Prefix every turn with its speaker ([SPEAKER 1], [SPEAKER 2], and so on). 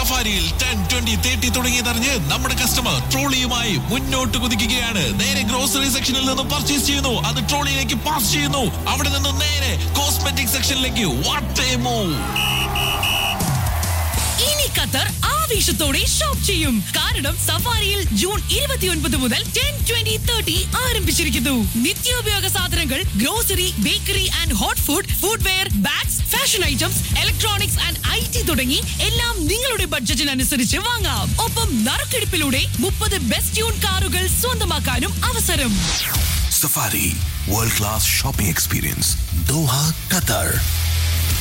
[SPEAKER 1] സഫാരിയിൽ ten twenty thirty തുടങ്ങിയതറിഞ്ഞ് നമ്മുടെ customer ട്രോളിയുമായി മുന്നോട്ട് കുതിക്കുകയാണ് നേരെ ഗ്രോസറി സെക്ഷനിൽ നിന്ന് പർച്ചേസ് ചെയ്യുന്നു അത് ട്രോളിയിലേക്ക് പാസ് ചെയ്യുന്നു അവിടെ നിന്ന് നേരെ കോസ്മെറ്റിക് സെക്ഷനിലേക്ക് വാട്ട് എ മൂവ്
[SPEAKER 2] ഇനി ഖത്തർ ആവേശത്തോടെ ഷോപ്പ് ചെയ്യും കാരണം സഫാരിയിൽ ജൂൺ ഇരുപത്തിയൊൻപത് മുതൽ ടെൻ ട്വന്റി തേർട്ടി ആരംഭിച്ചിരിക്കുന്നു നിത്യോപയോഗ സാധനങ്ങൾ grocery bakery and hot food footwear bags fashion items electronics and I T തുടങ്ങി എല്ലാം നിങ്ങളുടെ ബഡ്ജറ്റിനനുസരിച്ച് വാങ്ങാം ഒപ്പം നറുക്കെടുപ്പിലൂടെ മുപ്പത് ബെസ്റ്റ് ട്യൂൺ കാറുകൾ സ്വന്തമാക്കാനും അവസരം
[SPEAKER 3] Safari World Class Shopping Experience Doha, Qatar.